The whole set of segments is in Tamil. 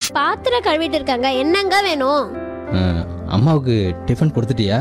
பாத்திரம் கழுவிட்டு இருக்காங்க என்னங்க வேணும் ஆ, அம்மாவுக்கு டிஃபன் கொடுத்துட்டியா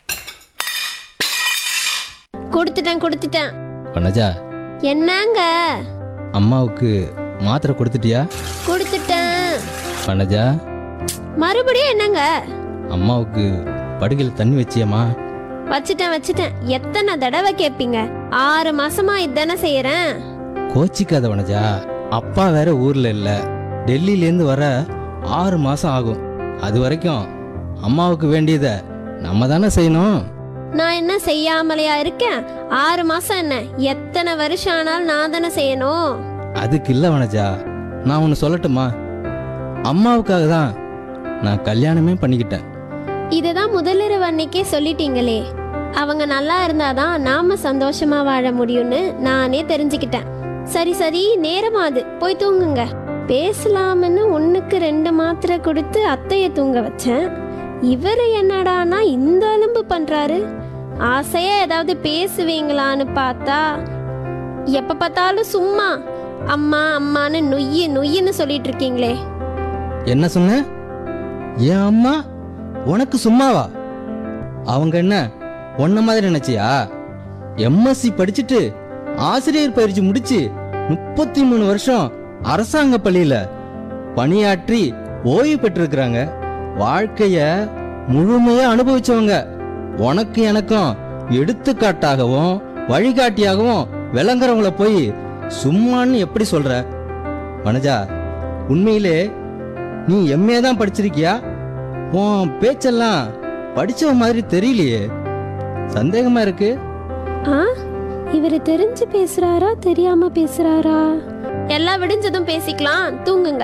கொடுத்துட்டேன் கொடுத்துட்டேன் வனஜா என்னங்க அம்மாவுக்கு மாத்திரை கொடுத்துட்டியா கொடுத்துட்டேன் வனஜா மறுபடியும் என்னங்க அம்மாவுக்கு படுகையில் தண்ணி வச்சியம்மா வச்சுட்டேன் வச்சுட்டேன் எத்தனை தடவை கேட்பீங்க ஆறு மாசமா இதானே செய்யறேன் கோச்சிக்காத வனஜா அப்பா வேற ஊர்ல இல்ல டெல்லியிலேருந்து வர ஆறு மாசம் ஆகும் அது வரைக்கும் அம்மாவுக்கு வேண்டியதை நம்ம தானே செய்யணும் நான் என்ன செய்யாமலையா இருக்கேன் ஆறு மாசம் என்ன எத்தனை வருஷம் ஆனாலும் நான் தானே செய்யணும் அதுக்கு இல்லை வனஜா நான் ஒன்று சொல்லட்டுமா அம்மாவுக்காக தான் நான் கல்யாணமே பண்ணிக்கிட்டேன் இதுதான் முதலிரவு அன்னைக்கே சொல்லிட்டீங்களே அவங்க நல்லா இருந்தாதான் நாம சந்தோஷமா வாழ முடியும்னு நானே தெரிஞ்சுக்கிட்டேன் சரி சரி நேரமாது போய் தூங்குங்க பேசலாம்னு ஒண்ணுக்கு ரெண்டு மாத்திரை கொடுத்து அத்தைய தூங்க வச்சேன் இவர் என்னடானா இந்த அலும்பு பண்றாரு ஆசையா ஏதாவது பேசுவீங்களான்னு பார்த்தா எப்ப பார்த்தாலும் சும்மா அம்மா அம்மான்னு நொய்யு நொய்யுன்னு சொல்லிட்டு இருக்கீங்களே என்ன சொன்ன என் அம்மா உனக்கு சும்மாவா அவங்க என்ன உன்ன மாதிரி நினைச்சியா எம்எஸ்சி படிச்சுட்டு ஆசிரியர் பயிற்சி முடிச்சு முப்பத்தி மூணு வருஷம் அரசாங்க பள்ளியில பணியாற்றி ஓய்வு பெற்றிருக்கிறாங்க வாழ்க்கைய முழுமையா அனுபவிச்சவங்க உனக்கு எனக்கும் எடுத்துக்காட்டாகவும் வழிகாட்டியாகவும் விளங்குறவங்கள போய் சும்மான்னு எப்படி சொல்ற வனஜா உண்மையிலே நீ எம்ஏ தான் படிச்சிருக்கியா உன் பேச்செல்லாம் படிச்சவ மாதிரி தெரியலையே சந்தேகமா இருக்கு ஆ இவர் தெரிஞ்சு பேசுறாரா தெரியாம பேசுறாரா எல்லாம் விடிஞ்சதும் பேசிக்கலாம் தூங்குங்க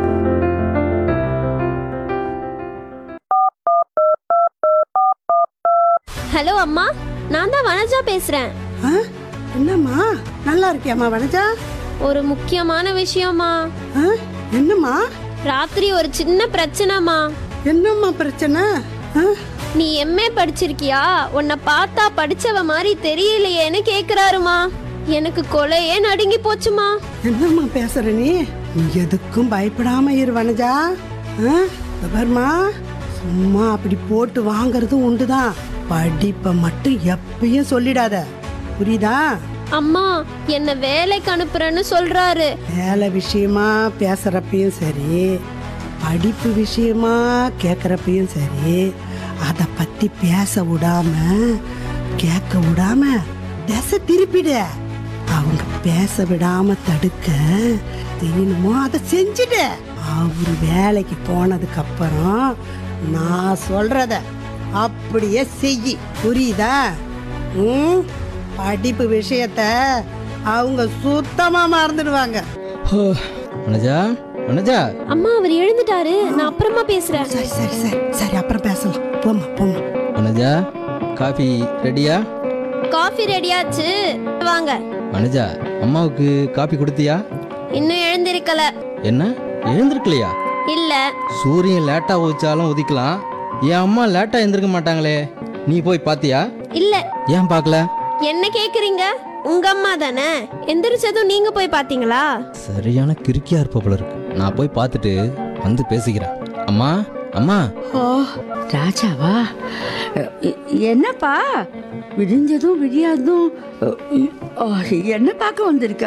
ஹலோ அம்மா நான் தான் வனஜா பேசுறேன் ஆ? என்னம்மா நல்லா இருக்கியாம்மா வனஜா ஒரு முக்கியமான விஷயமா ஆ? என்னம்மா ராத்திரி ஒரு சின்ன பிரச்சனைமா என்னம்மா பிரச்சனை ஆ? நீ எம்ஏ படிச்சிருக்கியா உன்னை பார்த்தா படிச்சவ மாதிரி தெரியலையேன்னு கேக்குறாருமா எனக்கு கொலையே நடுங்கி போச்சுமா என்னம்மா பேசுற நீ நீ எதுக்கும் பயப்படாம இரு வனஜா ஆ? இதோ பாரும்மா சும்மா அப்படி போட்டு வாங்குறதும் உண்டுதான் படிப்பை மட்டும் எப்பயும் சொல்லிடாத புரியுதா அம்மா என்ன வேலைக்கு அனுப்புறேன்னு சொல்றாரு வேலை விஷயமா பேசுறப்பையும் சரி படிப்பு விஷயமா கேட்குறப்பையும் சரி அதை பத்தி பேச விடாம கேட்க விடாம திசை திருப்பிடு அவங்க பேச விடாம தடுக்க தெரியணுமோ அதை செஞ்சுடு அவர் வேலைக்கு போனதுக்கு அப்புறம் நான் சொல்றத அப்படியே செய் புரியுதா ம் படிப்பு விஷயத்த அவங்க சுத்தமா மறந்துடுவாங்க ஹோ, வனஜா வனஜா அம்மா அவர் எழுந்துட்டாரு நான் அப்புறமா பேசுறேன் சரி சரி சரி சரி அப்புறம் பேசலாம் போம்மா போம்மா வனஜா காஃபி ரெடியா காஃபி ரெடியாச்சு வாங்க வனஜா அம்மாவுக்கு காஃபி கொடுத்தியா இன்னும் எழுந்திருக்கல என்ன எழுந்திருக்கலையா இல்ல சூரியன் லேட்டா உதிச்சாலும் உதிக்கலாம் என் அம்மா லேட்டா எழுந்திருக்க மாட்டாங்களே நீ போய் பாத்தியா இல்ல ஏன் பார்க்கல என்ன கேக்குறீங்க உங்க அம்மா தானே எந்திரிச்சதும் நீங்க போய் பாத்தீங்களா சரியான கிறுக்கியா இருப்ப போல இருக்கு நான் போய் பார்த்துட்டு வந்து பேசிக்கிறேன் அம்மா அம்மா ஓ ராஜாவா அ, எ- என்னப்பா விடிஞ்சதும் விடியாதும் அ, இ- ஆ, என்ன பார்க்க வந்திருக்க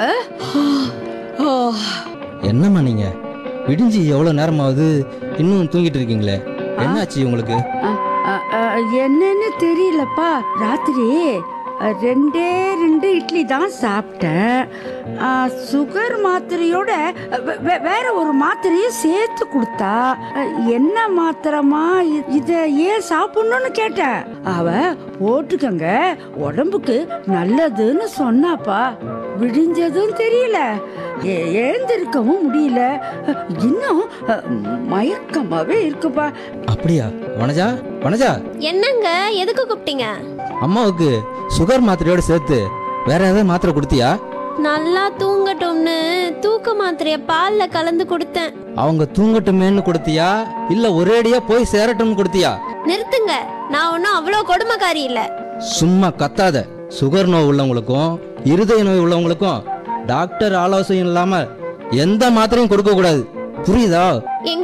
ஓ, என்னம்மா நீங்க விடிஞ்சு எவ்வளவு நேரமாவது இன்னும் தூங்கிட்டு இருக்கீங்களே என்னாச்சு உங்களுக்கு அ, அ, அ, என்னன்னு தெரியலப்பா ராத்திரி அ, ரெண்டே ரெண்டு இட்லி தான் சாப்பிட்டேன் அ, சுகர் மாத்திரையோட வே- வே- வேற ஒரு மாத்திரையும் சேர்த்து கொடுத்தா அ, என்ன மாத்திரமா இ- இத ஏன் சாப்பிடணும்னு கேட்டேன் அவ போட்டுக்கங்க உடம்புக்கு நல்லதுன்னு சொன்னாப்பா விடிஞ்சதும் தெரியல எ- எழுந்திருக்கவும் முடியல அ, இன்னும் அ, மயக்கமாவே இருக்குப்பா அப்படியா வனஜா வனஜா என்னங்க எதுக்கு கூப்பிட்டீங்க அம்மாவுக்கு சுகர் மாத்திரையோட சேர்த்து வேற ஏதாவது மாத்திரை கொடுத்தியா நல்லா தூங்கட்டும்னு தூக்க மாத்திரைய பால்ல கலந்து கொடுத்தேன் அவங்க தூங்கட்டுமேன்னு கொடுத்தியா இல்ல ஒரேடியா போய் சேரட்டும்னு கொடுத்தியா நிறுத்துங்க நான் ஒன்றும் அவ்வளோ கொடுமைக்காரி இல்ல சும்மா கத்தாத சுகர் நோய் உள்ளவங்களுக்கும் இருதய நோய் உள்ளவங்களுக்கும் டாக்டர் ஆலோசனை இல்லாம எந்த மாத்திரையும் கொடுக்க கூடாது புரியுதா எங்க